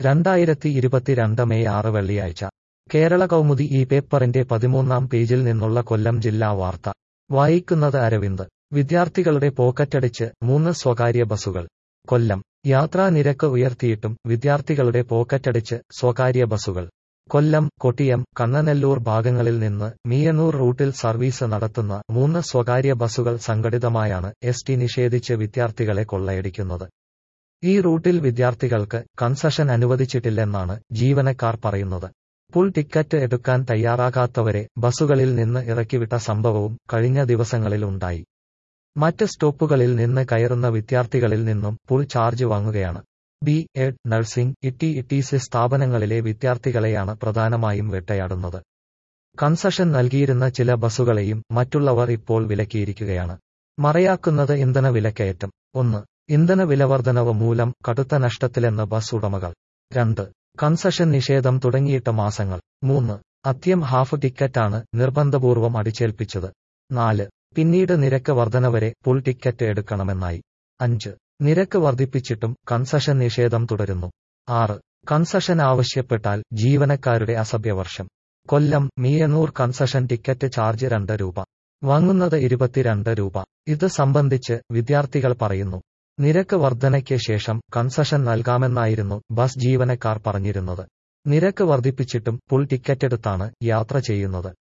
രണ്ടായിരത്തി ഇരുപത്തിരണ്ട് മെയ് ആറ് വെള്ളിയാഴ്ച കേരള കൗമുദി ഈ പേപ്പറിന്റെ പതിമൂന്നാം പേജിൽ നിന്നുള്ള കൊല്ലം ജില്ലാ വാർത്ത വായിക്കുന്നത് അരവിന്ദ് വിദ്യാർത്ഥികളുടെ പോക്കറ്റടിച്ച് മൂന്ന് സ്വകാര്യ ബസുകൾ കൊല്ലം യാത്രാ നിരക്ക് ഉയർത്തിയിട്ടും വിദ്യാർത്ഥികളുടെ പോക്കറ്റടിച്ച് സ്വകാര്യ ബസുകൾ കൊല്ലം കൊട്ടിയം കണ്ണനെല്ലൂർ ഭാഗങ്ങളിൽ നിന്ന് മീയന്നൂർ റൂട്ടിൽ സർവീസ് നടത്തുന്ന മൂന്ന് സ്വകാര്യ ബസുകൾ സംഘടിതമായാണ് എസ് ടി നിഷേധിച്ച് വിദ്യാർത്ഥികളെ കൊള്ളയടിക്കുന്നത് ഈ റൂട്ടിൽ വിദ്യാർത്ഥികൾക്ക് കൺസഷൻ അനുവദിച്ചിട്ടില്ലെന്നാണ് ജീവനക്കാർ പറയുന്നത് പുൾ ടിക്കറ്റ് എടുക്കാൻ തയ്യാറാകാത്തവരെ ബസുകളിൽ നിന്ന് ഇറക്കിവിട്ട സംഭവവും കഴിഞ്ഞ ദിവസങ്ങളിൽ ഉണ്ടായി മറ്റ് സ്റ്റോപ്പുകളിൽ നിന്ന് കയറുന്ന വിദ്യാർത്ഥികളിൽ നിന്നും പുൾ ചാർജ് വാങ്ങുകയാണ് B Ed nursing ET ETC സ്ഥാപനങ്ങളിലെ വിദ്യാർത്ഥികളെയാണ് പ്രധാനമായും വേട്ടയാടുന്നത് കൺസഷൻ നൽകിയിരുന്ന ചില ബസുകളെയും മറ്റുള്ളവർ ഇപ്പോൾ വിലക്കിയിരിക്കുകയാണ് മറയാക്കുന്നത് ഇന്ധന വിലക്കയറ്റം ഒന്ന് ഇന്ധന വിലവർധനവ് മൂലം കടുത്ത നഷ്ടത്തിലെന്ന് ബസ് ഉടമകൾ രണ്ട് കൺസഷൻ നിഷേധം തുടങ്ങിയിട്ട മാസങ്ങൾ മൂന്ന് അത്യം ഹാഫ് ടിക്കറ്റാണ് നിർബന്ധപൂർവം അടിച്ചേൽപ്പിച്ചത് നാല് പിന്നീട് നിരക്ക് വർധനവരെ പുൾ ടിക്കറ്റ് എടുക്കണമെന്നായി അഞ്ച് നിരക്ക് വർദ്ധിപ്പിച്ചിട്ടും കൺസഷൻ നിഷേധം തുടരുന്നു ആറ് കൺസഷൻ ആവശ്യപ്പെട്ടാൽ ജീവനക്കാരുടെ അസഭ്യവർഷം Kollam Meeyannoor concession ticket charge രണ്ട് രൂപ വാങ്ങുന്നത് ഇരുപത്തിരണ്ട് രൂപ ഇത് സംബന്ധിച്ച് വിദ്യാർത്ഥികൾ പറയുന്നു നിരക്ക് വർധനയ്ക്ക് ശേഷം കൺസഷൻ നൽകാമെന്നായിരുന്നു ബസ് ജീവനക്കാർ പറഞ്ഞിരുന്നത് നിരക്ക് വർദ്ധിപ്പിച്ചിട്ടും പുൾ ടിക്കറ്റെടുത്താണ് യാത്ര ചെയ്യുന്നത്